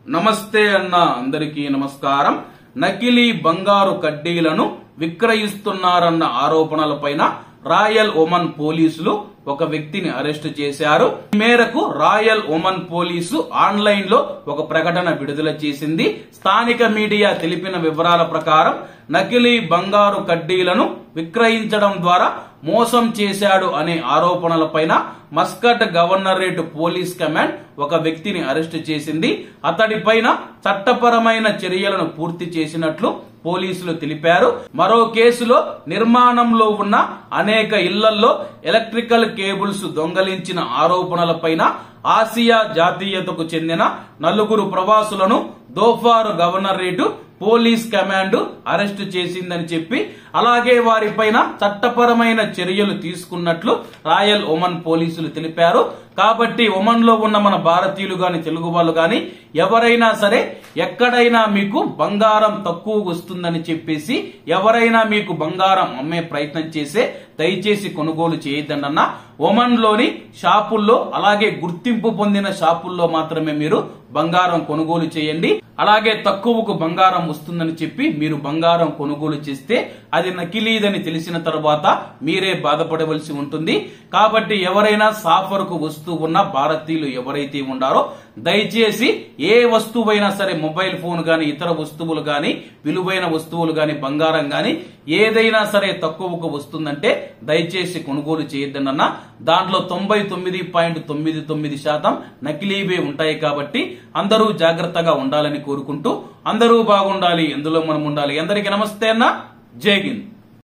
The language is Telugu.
నమస్తే అన్న అందరికీ నమస్కారం నకిలీ బంగారు కడ్డీలను విక్రయిస్తున్నారన్న ఆరోపణలపైన రాయల్ ఒమన్ పోలీసులు ఒక వ్యక్తిని అరెస్టు చేశారు ఈ మేరకు రాయల్ ఒమన్ పోలీసు ఆన్లైన్ లో ఒక ప్రకటన విడుదల చేసింది స్థానిక మీడియా తెలిపిన వివరాల ప్రకారం నకిలీ బంగారు కడ్డీలను విక్రయించడం ద్వారా మోసం చేశాడు అనే ఆరోపణలపైన మస్కట్ గవర్నరేట్ పోలీస్ కమాండ్ ఒక వ్యక్తిని అరెస్టు చేసింది అతడిపైన చట్టపరమైన చర్యలను పూర్తి చేసినట్లు పోలీసులు తెలిపారు మరో కేసులో నిర్మాణంలో ఉన్న అనేక ఇళ్లల్లో ఎలక్ట్రికల్ కేబుల్స్ దొంగలించిన ఆరోపణలపైన ఆసియా జాతీయతకు చెందిన నలుగురు ప్రవాసులను Dhofar governorate police command arrest చేసిందని చెప్పి అలాగే వారిపైన చట్టపరమైన చర్యలు తీసుకున్నట్లు రాయల్ ఒమన్ పోలీసులు తెలిపారు కాబట్టి ఒమన్ లో ఉన్న మన భారతీయులు గాని తెలుగు వాళ్ళు గాని ఎవరైనా సరే ఎక్కడైనా మీకు బంగారం తక్కువ వస్తుందని చెప్పేసి ఎవరైనా మీకు బంగారం అమ్మే ప్రయత్నం చేసే దయచేసి కొనుగోలు చేయొద్దండి అన్న ఒమన్ లోని షాపుల్లో అలాగే గుర్తింపు పొందిన షాపుల్లో మాత్రమే మీరు బంగారం కొనుగోలు చేయండి అలాగే తక్కువకు బంగారం వస్తుందని చెప్పి మీరు బంగారం కొనుగోలు చేస్తే అది నకిలీదని తెలిసిన తర్వాత మీరే బాధపడవలసి ఉంటుంది కాబట్టి ఎవరైనా సాఫర్ కు వస్తూ ఉన్న భారతీయులు ఎవరైతే ఉండారో దయచేసి ఏ వస్తువైనా సరే మొబైల్ ఫోన్ గాని ఇతర వస్తువులు గాని విలువైన వస్తువులు గాని బంగారం గాని ఏదైనా సరే తక్కువకు వస్తుందంటే దయచేసి కొనుగోలు చేయొద్దన్న దాంట్లో తొంభై తొమ్మిది పాయింట్ తొమ్మిది తొమ్మిది శాతం నకిలీవే ఉంటాయి కాబట్టి అందరూ జాగ్రత్తగా ఉండాలని కోరుకుంటూ అందరూ బాగుండాలి ఎందులో మనం ఉండాలి అందరికీ నమస్తే అన్న జై హింద్